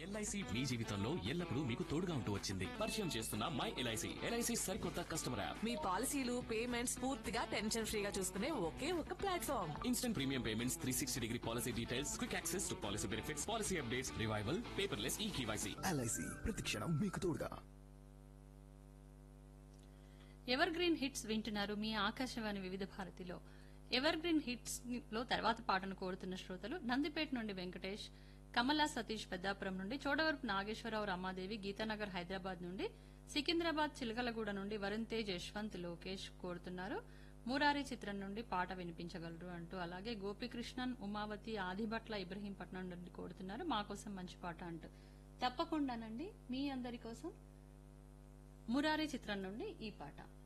LIC మీ జీవితంలో ఎల్లప్పుడూ మీకు తోడుగా ఉంటూ వచ్చింది పరిచయం చేస్తున్న మై ఎల్ఐసి ఎల్ఐసి సరికొత్త కస్టమర్ యాప్ మీ పాలసీలు పేమెంట్స్ పూర్తిగా టెన్షన్ ఫ్రీగా చూసుకునే ఒకే ఒక platform instant premium payments three sixty degree policy details quick access to policy benefits policy updates revival paperless e KYC LIC ప్రతిక్షణం మీకు తోడుగా ఎవర్ గ్రీన్ హిట్స్ వింటున్నారు మీ ఆకాశవాణి వివిధ భారతిలో ఎవర్ గ్రీన్ హిట్స్ లో తర్వాత పాటను కోరుతున్న శ్రోతలు నందిపేట నుండి వెంకటేష్ కమలా సతీష్ పెద్దాపురం నుండి చోడవరపు నాగేశ్వరరావు రమాదేవి గీతానగర్ హైదరాబాద్ నుండి సికింద్రాబాద్ చిలకలగూడ నుండి వరుణ్ తేజ్ యశ్వంత్ లోకేష్ కోరుతున్నారు మూరారి చిత్రం నుండి పాట వినిపించగలరు అంటూ అలాగే గోపికృష్ణన్ ఉమావతి ఆదిభట్ల ఇబ్రహీంపట్నం నుండి కోరుతున్నారు మా కోసం మంచి పాట అంటూ తప్పకుండానండి మీ అందరి కోసం మురారి చిత్రం నుండి ఈ పాట